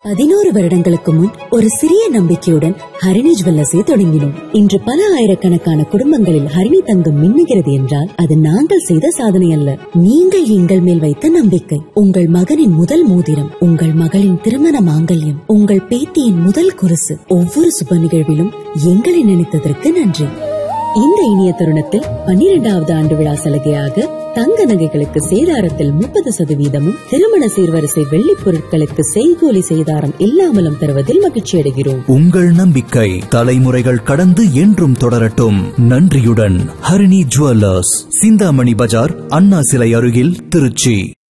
பதினோரு வருடங்களுக்கு முன் ஒரு சிறிய நம்பிக்கையுடன் ஹரிணி ஜுவல்லர்ஸை தொடங்கினோம் இன்று பல ஆயிரக்கணக்கான குடும்பங்களில் ஹரிணி தங்கம் மின்னுகிறது என்றால் அது நாங்கள் செய்த சாதனை அல்ல நீங்கள் எங்கள் மேல் வைத்த நம்பிக்கை உங்கள் மகனின் முதல் மோதிரம் உங்கள் மகளின் திருமண மாங்கல்யம் உங்கள் பேத்தியின் முதல் குருசு ஒவ்வொரு சுப நிகழ்விலும் எங்களை நினைத்ததற்கு நன்றி இந்த இனிய தருணத்தில் பன்னிரெண்டாவது ஆண்டு விழா சலுகையாக தங்க நகைகளுக்கு சேதாரத்தில் முப்பது சதவீதமும் திருமண சீர்வரிசை வெள்ளிப் பொருட்களுக்கு செய்கூலி சேதாரம் இல்லாமலும் தருவதில் மகிழ்ச்சி அடைகிறோம் உங்கள் நம்பிக்கை தலைமுறைகள் கடந்து என்றும் தொடரட்டும் நன்றியுடன் ஹரிணி ஜுவல்லர்ஸ் சிந்தாமணி பஜார் அண்ணா சிலை அருகில் திருச்சி